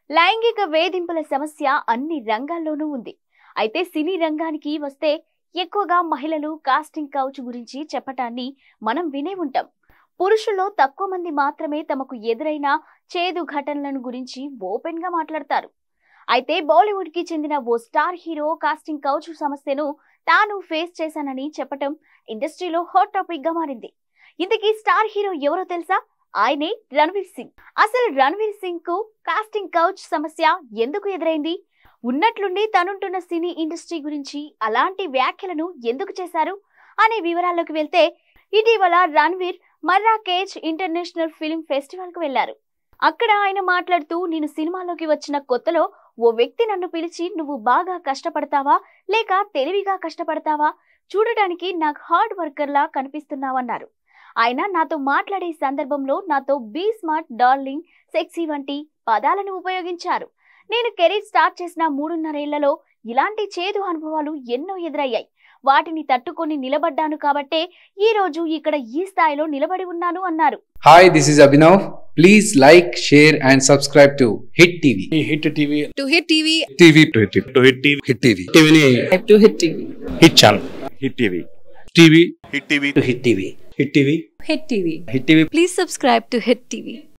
లైంగిక వేధింపుల సమస్య అన్ని రంగాల్లోనూ ఉంది అయితే సినీ రంగానికి వస్తే ఎక్కువగా మహిళలు కాస్టింగ్ కౌచ్ గురించి చెప్పటాన్ని మనం వినే ఉంటాం పురుషుల్లో తక్కువ మంది మాత్రమే తమకు ఎదురైన చేదు ఘటనలను గురించి ఓపెన్ గా మాట్లాడతారు అయితే బాలీవుడ్ కి చెందిన ఓ స్టార్ హీరో కాస్టింగ్ కౌచ్ సమస్యను తాను ఫేస్ చేశానని చెప్పటం ఇండస్ట్రీలో హాట్ టాపిక్ గా మారింది ఇంతకీ స్టార్ హీరో ఎవరో తెలుసా ఆయనే రణ్వీర్ సింగ్ అసలు రణ్వీర్ సింగ్ కు కాస్టింగ్ కౌచ్ సమస్య ఎందుకు ఎదురైంది ఉన్నట్లుండి తనుంటున్న సినీ ఇండస్ట్రీ గురించి అలాంటి వ్యాఖ్యలను ఎందుకు చేశారు అనే వివరాల్లోకి వెళ్తే ఇటీవల Ranveer Marrakech international film festival కు వెళ్లారు అక్కడ ఆయన మాట్లాడుతూ నేను సినిమాలోకి వచ్చిన కొత్తలో ఓ వ్యక్తి నన్ను పిలిచి నువ్వు బాగా కష్టపడతావా లేక తెలివిగా కష్టపడతావా చూడటానికి నాకు హార్డ్ వర్కర్ లా కనిపిస్తున్నావన్నారు ఆయన నాతో మాట్లాడే సందర్భంలో నాతో బీ స్మార్ట్ డార్లింగ్ సెక్సీ వంటి పదాలను ఉపయోగించారు నేను కెరీర్ స్టార్ట్ చేసిన మూడున్నరేళ్లలో ఇలాంటి చేదు అనుభవాలు ఎన్నో ఎదురయ్యాయి వాటిని తట్టుకొని నిలబడ్డాను కాబట్టే ఈ రోజు ఇక్కడ ఈ స్థాయిలో నిలబడి ఉన్నాను అన్నారు Hi, this is Abhinav. Please like, share, and subscribe to Hit TV. Hit TV to hit TV TV to hit TV to hit TV Hit TV. టీవీని to hit TV hit channel hit TV TV hit TV hit TV hit TV hit TV hit TV please subscribe to hit TV